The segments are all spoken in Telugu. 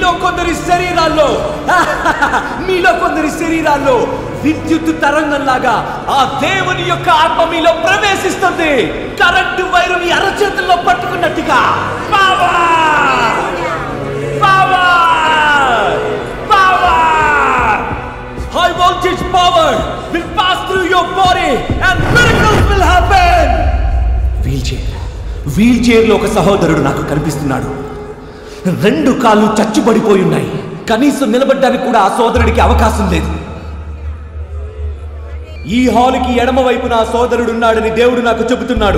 మీలో కొందరి శరీరాల్లో మీలో కొందరి శరీరాల్లో విద్యుత్ తరంగంలాగా ఆ దేవుని యొక్క ఆత్మ మీలో ప్రవేశిస్తుంది కరెంటు వైరు మీ అరచేతుల్లో పట్టుకున్నట్టుగా Power! Power! Power! High voltage power will pass through your body and miracles will happen! Wheel chair wheel చైర్లో ఒక సహోదరుడు నాకు కనిపిస్తున్నాడు రెండు కాళ్ళు చచ్చుబడిపోయి ఉన్నాయి కనీసం నిలబడ్డానికి కూడా ఆ సోదరుడికి అవకాశం లేదు ఈ హాలుకి ఎడమ వైపున ఆ సోదరుడు ఉన్నాడని దేవుడు నాకు చెబుతున్నాడు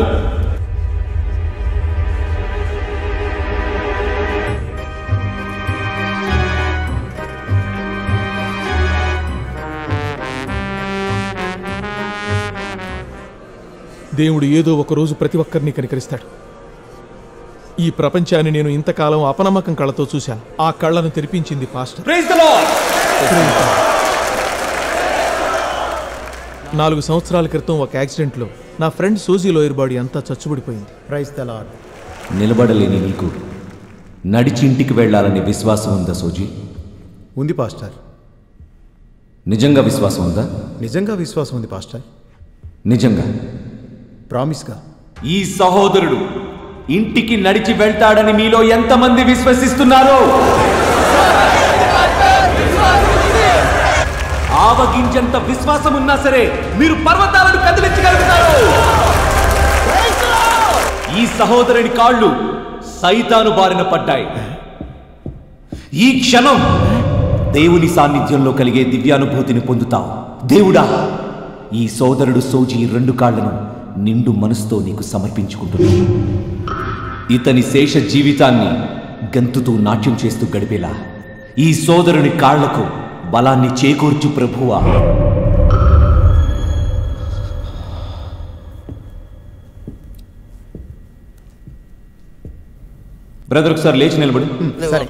దేవుడు ఏదో ఒక రోజు ప్రతి ఒక్కరిని కనికరిస్తాడు ఈ ప్రపంచాన్ని నేను ఇంతకాలం అపనమ్మకం కళ్ళతో చూశాను ఆ కళ్ళను తెరిపించింది పాస్టర్ Praise the Lord! నాలుగు సంవత్సరాల క్రితం ఒక యాక్సిడెంట్లో నా ఫ్రెండ్ సూజీ లోయర్ బాడీ అంతా చచ్చుబడిపోయింది ప్రైజ్ ద లార్డ్ నిలబడలేని నీకు నడిచి ఇంటికి వెళ్ళాలనే విశ్వాసం ఉందా సోజీ ఉంది పాస్టర్ నిజంగా విశ్వాసం ఉందా నిజంగా విశ్వాసం ఉంది పాస్టర్ నిజంగా ప్రామిస్గా ఈ సహోదరుడు ఇంటికి నడిచి వెళ్తాడని మీలో ఎంతమంది విశ్వసిస్తున్నారు ఆవగించంత విశ్వాసం ఉన్నా సరే మీరు పర్వతాలను కదిలించగలుగుతారు ఈ సహోదరుని కాళ్ళు సైతాను బారిన పడ్డాయి ఈ క్షణం దేవుని సాన్నిధ్యంలో కలిగే దివ్యానుభూతిని పొందుతావు దేవుడా ఈ సోదరుడు సోజీ ఈ రెండు కాళ్లను నిండు మనసుతో నీకు సమర్పించుకుంటున్నాడు ఇతని శేష జీవితాన్ని గంతుతూ నాట్యం చేస్తూ గడిపేలా ఈ సోదరుని కాళ్లకు బలాన్ని చేకూర్చు ప్రభువా బ్రదర్ ఒకసారి లేచి నిలబడి సరే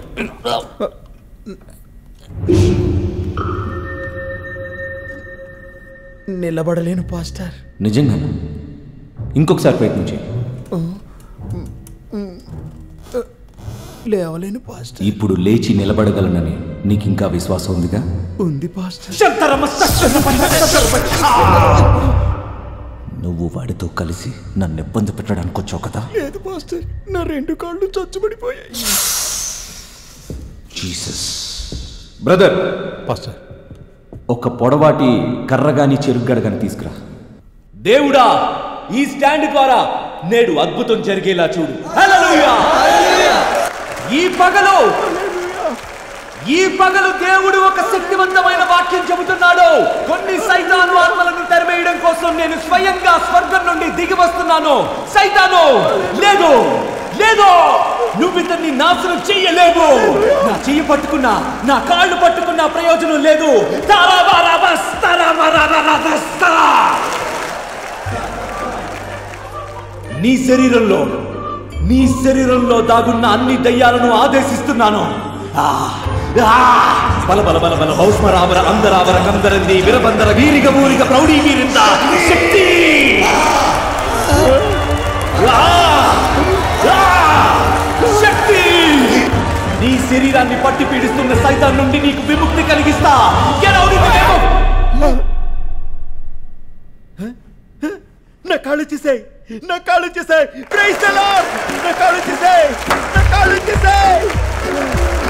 నిలబడలేను పాస్టర్ నిజంగా ఇంకొకసారి ప్రయత్నం చేయి లేవలేను పాస్టర్ ఇప్పుడు లేచి నిలబడగలనని నీకు ఇంకా విశ్వాసం ఉందిగా ఉంది పాస్టర్ నువ్వు వాడితో కలిసి నన్ను ఇబ్బంది పెట్టడానికి వచ్చావు కదా లేదు పాస్టర్ నా రెండు కాళ్ళు చచ్చుబడిపోయాయి జీసస్ బ్రదర్ పాస్టర్ ఒక పొడవాటి కర్రగాని చెరుగ్గడగాని తీసుకురా దేవుడా ఈ స్టాండ్ ద్వారా నేడు అద్భుతం జరిగేలా చూడు హల్లెలూయా! ఈ పగలు ఈ పగలు దేవుడు ఒక శక్తివంతమైన వాక్యం చెబుతున్నాడు కొన్ని సైతాను ఆత్మలను తెరవేయడం కోసం నేను స్వయంగా స్వర్గం నుండి దిగి వస్తున్నాను సైతాను లేదు లేదు నువ్వు ఇతన్ని నాశనం చెయ్యలేవు నా చెయ్యి పట్టుకున్నా నా కాళ్ళు పట్టుకున్నా ప్రయోజనం లేదు తారాబారాబస్, తారాబారాబారాబస్, తారా. నీ శరీరంలో నీ శరీరంలో దాగున్న అన్ని దయ్యాలను ఆదేశిస్తున్నాను ఆ, ఆ, బల బల బల బల భౌస్మరామర అందరావర కందరంది విరబందర వీరిగ ఊరిగ ప్రౌఢీ వీరింద శక్తి ఆ, ఆ, శక్తి నీ శరీరాన్ని పట్టి పీడిస్తున్న సైతాన్ నుండి నీకు విముక్తి కలిగిస్తా Get out of the name of- నా కాళ్ళు చేసాయి నా కాళ్ళు చేసాయి ప్రైజ్ ద లార్డ్ నా కాళ్ళు చేసాయి నా కాళ్ళు చేసాయి